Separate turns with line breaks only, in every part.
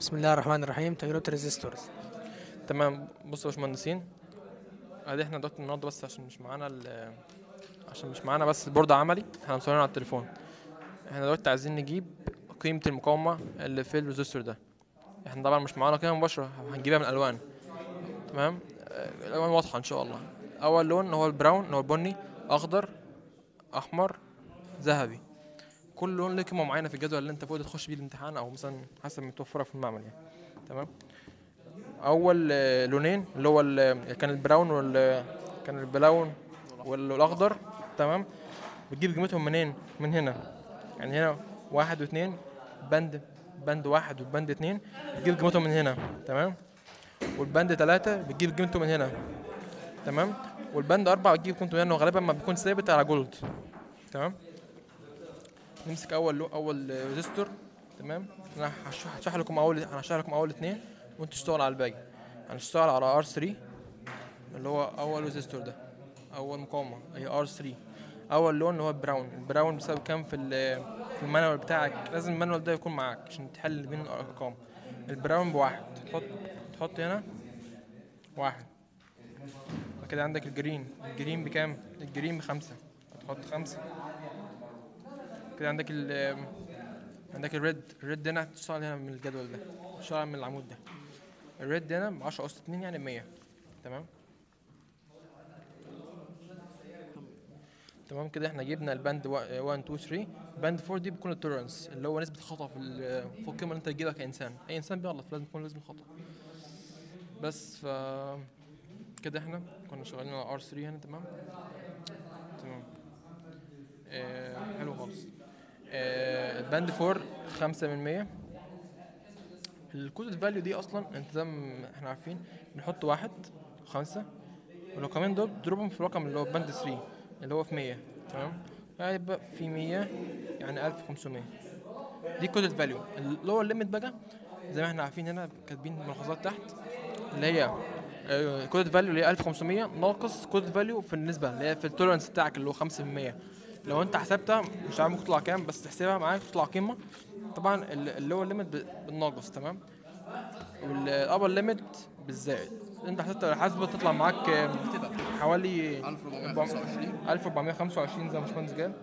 بسم الله الرحمن الرحيم تجربة ريزيستورز
تمام بصوا يا باشمهندسين ادي احنا دلوقتي النهارده بس عشان مش معانا ال عشان مش معانا بس البورد عملي احنا مصورين على التليفون احنا دلوقتي عايزين نجيب قيمة المقاومة اللي في الريزستور ده احنا طبعا مش معانا قيمة مباشرة هنجيبها من الالوان تمام آه، الالوان واضحة ان شاء الله اول لون هو البراون اللي هو البني اخضر احمر ذهبي كل لون له قيمة معينة في الجدول اللي انت فوق ده تخش بيه الامتحان او مثلا حسب متوفرة في المعمل يعني تمام اول آه، لونين اللي هو ال- كان البراون وال كان البراون وال- والاخضر تمام بتجيب قيمتهم منين من هنا يعني هنا واحد واثنين بند بند واحد وبند اتنين بتجيب قيمتهم من هنا تمام والبند تلاتة بتجيب قيمته من هنا تمام والبند أربعة بتجيب قيمته من هنا وغالبا ما بيكون ثابت على جولد تمام نمسك أول لو أول ريزستور تمام أنا هشرح هشرح لكم أول أنا هشرح لكم أول اتنين وأنتوا تشتغلوا على الباقي هنشتغل على ار 3 اللي هو اول ريزيستور ده اول مقاومه هي ار 3 اول لون اللي هو البراون البراون بسبب كام في ال- في المانوال بتاعك لازم المانوال ده يكون معاك عشان تحل بين الارقام البراون بواحد تحط تحط هنا واحد بعد كده عندك الجرين الجرين بكام الجرين بخمسة تحط خمسة كده عندك ال عندك الريد الريد هنا هتشتغل هنا من الجدول ده تشتغل من العمود ده الريد هنا ب 10 اس 2 يعني 100 تمام تمام كده احنا جبنا الباند 1 2 3 باند 4 دي بيكون التولرنس اللي هو نسبة خطأ في ال- فوق القيمة اللي انت تجيبها كإنسان أي إنسان بيغلط لازم يكون نسبة خطأ بس ف كده احنا كنا شغالين على ار 3 هنا تمام تمام آه حلو خالص آه الباند 4 5 من 100 الكود فاليو دي اصلا انت زي ما احنا عارفين بنحط واحد خمسة ولو كمان دول بتضربهم في الرقم اللي هو بند 3 اللي هو في 100 تمام هيبقى في 100 يعني 1500 دي كود فاليو اللي هو الليميت بقى زي ما احنا عارفين هنا كاتبين ملاحظات تحت اللي هي كود فاليو اللي هي 1500 ناقص كود فاليو في النسبة اللي هي في التولرنس بتاعك اللي هو 5% لو انت حسبتها مش عارف ممكن تطلع كام بس تحسبها معاك تطلع قيمة طبعا ال- اللي هو الليميت بالناقص تمام والابر ليميت بالزائد انت حسبت الحاسبه تطلع معاك آم، حوالي
1425
1425 زي ما باشمهندس قال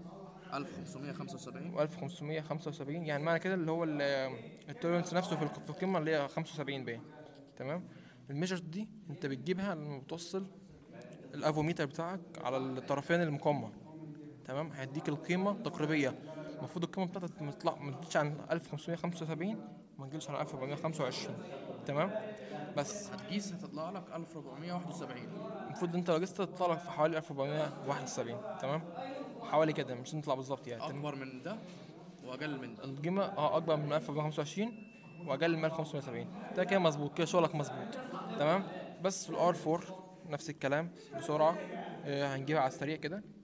1575
و1575 يعني معنى كده اللي هو التولرنس نفسه في الق- في القمه اللي هي 75 باين تمام الميجر دي انت بتجيبها لما بتوصل الافوميتر بتاعك على الطرفين المقاومه تمام هيديك القيمه تقريبيه المفروض القيمه بتاعتك ما تطلع ما تجيش عن 1575 ما تجيش عن 1425 تمام بس
هتقيس هتطلع لك 1471
المفروض انت لو قست تطلع لك في حوالي 1471 تمام حوالي كده مش نطلع بالظبط يعني تمام؟
اكبر من ده واقل من ده
القيمة اه أكبر من 1425 وأقل من 1570 ده كده مظبوط كده شغلك مظبوط تمام بس في الار 4 نفس الكلام بسرعة آه هنجيبها على السريع كده